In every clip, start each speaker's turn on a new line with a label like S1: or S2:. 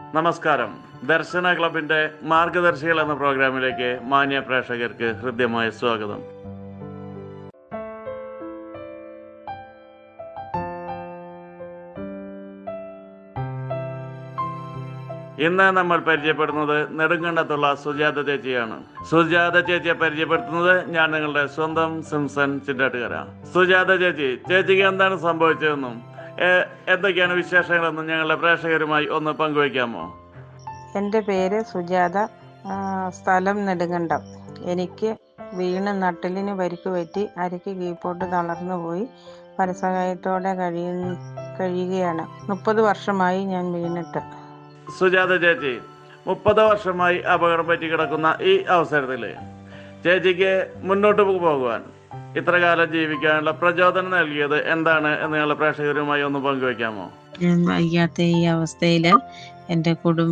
S1: നമസ്കാരം ദർശന ക്ലബിന്റെ മാർഗദർശികൾ എന്ന പ്രോഗ്രാമിലേക്ക് മാന്യ പ്രേക്ഷകർക്ക് ഹൃദ്യമായ സ്വാഗതം ഇന്ന് നമ്മൾ പരിചയപ്പെടുന്നത് നെടുങ്കണ്ടത്തുള്ള സുജാത ചേച്ചിയാണ് സുജാത ചേച്ചിയെ പരിചയപ്പെടുത്തുന്നത് ഞാൻ നിങ്ങളുടെ സ്വന്തം സിംസൺ ചിറ്റാട്ടുകര സുജാത ചേച്ചി ചേച്ചിക്ക് എന്താണ് സംഭവിച്ചതെന്നും ഏ- എന്തൊക്കെയാണ് വിശേഷങ്ങളെന്നും ഞങ്ങളുടെ പ്രേക്ഷകരുമായി ഒന്ന് പങ്കുവയ്ക്കാമോ
S2: എൻ്റെ പേര് സുജാത ആ, സ്ഥലം നെടുങ്കണ്ടം എനിക്ക് വീണ് നട്ടിലിന് പരിക്ക് പറ്റി അരയ്ക്ക് കീഴ്പോട്ട് തളർന്നു പോയി പരസഹായത്തോടെ കഴിയ കഴിയുകയാണ് മുപ്പത് വർഷമായി ഞാൻ വീണിട്ട്
S1: സുജാത ചേച്ചി മുപ്പത് വർഷമായി അപകടം പറ്റി കിടക്കുന്ന ഈ അവസരത്തിൽ ചേച്ചിക്ക് മുന്നോട്ട് പോകുവാൻ ഇത്ര കാലം ജീവിക്കാനുള്ള പ്രചോദനം നൽകിയത് എന്താണ് എന്ന് ഞങ്ങളുടെ പ്രേക്ഷകരുമായി ഒന്ന് പങ്കുവയ്ക്കാമോ
S2: ഞാൻ വയ്യാത്ത ഈ അവസ്ഥയിൽ എൻ്റെ കുടും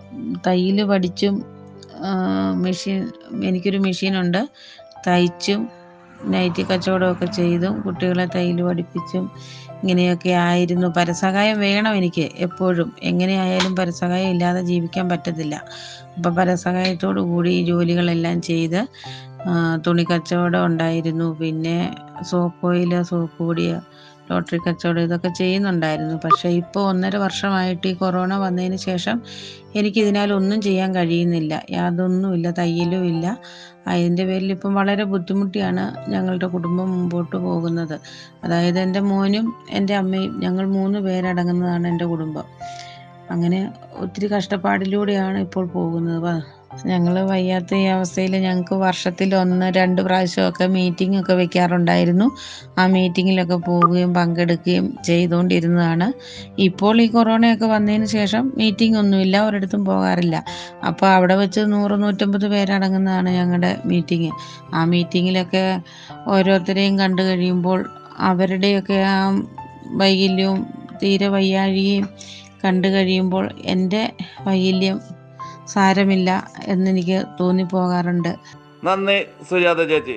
S2: തയ്യൽ പഠിച്ചും ആ, മെഷീൻ എനിക്കൊരു മെഷീനുണ്ട് തയ്ച്ചും നൈറ്റി കച്ചവടമൊക്കെ ചെയ്തും കുട്ടികളെ തയ്യൽ പഠിപ്പിച്ചും ഇങ്ങനെയൊക്കെ ആയിരുന്നു പരസഹായം വേണം എനിക്ക് എപ്പോഴും എങ്ങനെയായാലും പരസഹായം ഇല്ലാതെ ജീവിക്കാൻ പറ്റത്തില്ല അപ്പം പരസഹായത്തോടു കൂടി ഈ ജോലികളെല്ലാം ചെയ്ത് ആ, തുണി കച്ചവടം ഉണ്ടായിരുന്നു പിന്നെ സോപ്പ് ഓയിൽ സോപ്പ് പൊടി ലോട്ടറി കച്ചവടം ഇതൊക്കെ ചെയ്യുന്നുണ്ടായിരുന്നു പക്ഷേ ഇപ്പോൾ ഒന്നര വർഷമായിട്ട് ഈ കൊറോണ വന്നതിന് ശേഷം എനിക്കിതിനാൽ ഒന്നും ചെയ്യാൻ കഴിയുന്നില്ല യാതൊന്നുമില്ല തയ്യലും ഇല്ല അതിൻ്റെ പേരിൽ ഇപ്പം വളരെ ബുദ്ധിമുട്ടിയാണ് ഞങ്ങളുടെ കുടുംബം മുമ്പോട്ട് പോകുന്നത് അതായത് എൻ്റെ മോനും എൻ്റെ അമ്മയും ഞങ്ങൾ മൂന്ന് പേരടങ്ങുന്നതാണ് എൻ്റെ കുടുംബം അങ്ങനെ ഒത്തിരി കഷ്ടപ്പാടിലൂടെയാണ് ഇപ്പോൾ പോകുന്നത് ഞങ്ങൾ വയ്യാത്ത ഈ അവസ്ഥയിൽ ഞങ്ങൾക്ക് വർഷത്തിൽ ഒന്ന് രണ്ട് പ്രാവശ്യമൊക്കെ മീറ്റിംഗ് ഒക്കെ വെക്കാറുണ്ടായിരുന്നു ആ മീറ്റിങ്ങിലൊക്കെ പോവുകയും പങ്കെടുക്കുകയും ചെയ്തുകൊണ്ടിരുന്നതാണ് ഇപ്പോൾ ഈ കൊറോണയൊക്കെ വന്നതിന് ശേഷം മീറ്റിംഗ് ഒന്നുമില്ല ഒരിടത്തും പോകാറില്ല അപ്പോൾ അവിടെ വെച്ച് നൂറ് നൂറ്റമ്പത് പേരടങ്ങുന്നതാണ് ഞങ്ങളുടെ മീറ്റിംഗ് ആ മീറ്റിങ്ങിലൊക്കെ ഓരോരുത്തരെയും കണ്ടു കഴിയുമ്പോൾ അവരുടെയൊക്കെ ആ വൈകല്യവും തീരെ വയ്യാഴികയും കണ്ടു കഴിയുമ്പോൾ എൻ്റെ വൈകല്യം സാരമില്ല എന്നെനിക്ക് തോന്നിപ്പോകാറുണ്ട്
S1: നന്ദി സുജാത ചേച്ചി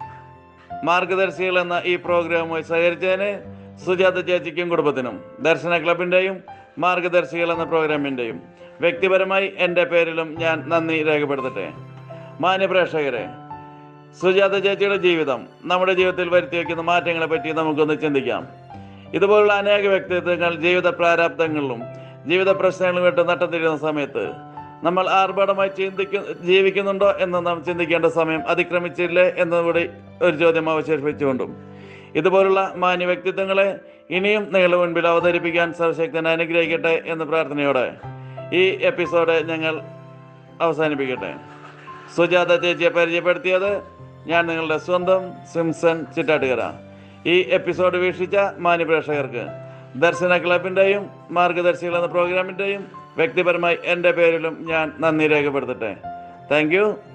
S1: മാർഗദർശികൾ എന്ന ഈ പ്രോഗ്രാമുമായി സഹകരിച്ചതിന് സുജാത ചേച്ചിക്കും കുടുംബത്തിനും ദർശന ക്ലബിൻ്റെയും മാർഗദർശികൾ എന്ന പ്രോഗ്രാമിൻ്റെയും വ്യക്തിപരമായി എൻ്റെ പേരിലും ഞാൻ നന്ദി രേഖപ്പെടുത്തട്ടെ മാന്യ പ്രേക്ഷകരെ സുജാത ചേച്ചിയുടെ ജീവിതം നമ്മുടെ ജീവിതത്തിൽ വരുത്തി വയ്ക്കുന്ന മാറ്റങ്ങളെ പറ്റി നമുക്കൊന്ന് ചിന്തിക്കാം ഇതുപോലുള്ള അനേക വ്യക്തിത്വങ്ങൾ ജീവിത പ്രാരാബ്ദങ്ങളിലും ജീവിത പ്രശ്നങ്ങളുമായിട്ട് നട്ടത്തിരിക്കുന്ന സമയത്ത് നമ്മൾ ആർഭാടമായി ചിന്തിക്കു ജീവിക്കുന്നുണ്ടോ എന്ന് നാം ചിന്തിക്കേണ്ട സമയം അതിക്രമിച്ചില്ലേ എന്നുകൂടി ഒരു ചോദ്യം അവശേഷിപ്പിച്ചുകൊണ്ടും ഇതുപോലുള്ള മാന്യ വ്യക്തിത്വങ്ങളെ ഇനിയും നിങ്ങളുടെ മുൻപിൽ അവതരിപ്പിക്കാൻ സർവശക്തൻ അനുഗ്രഹിക്കട്ടെ എന്ന പ്രാർത്ഥനയോടെ ഈ എപ്പിസോഡ് ഞങ്ങൾ അവസാനിപ്പിക്കട്ടെ സുജാത ചേച്ചിയെ പരിചയപ്പെടുത്തിയത് ഞാൻ നിങ്ങളുടെ സ്വന്തം സിംസൺ ചിറ്റാട്ടുകര ഈ എപ്പിസോഡ് വീക്ഷിച്ച മാന്യ പ്രേക്ഷകർക്ക് ദർശന ക്ലബിൻ്റെയും മാർഗദർശികൾ എന്ന പ്രോഗ്രാമിൻ്റെയും വ്യക്തിപരമായി എൻ്റെ പേരിലും ഞാൻ നന്ദി രേഖപ്പെടുത്തട്ടെ താങ്ക് യു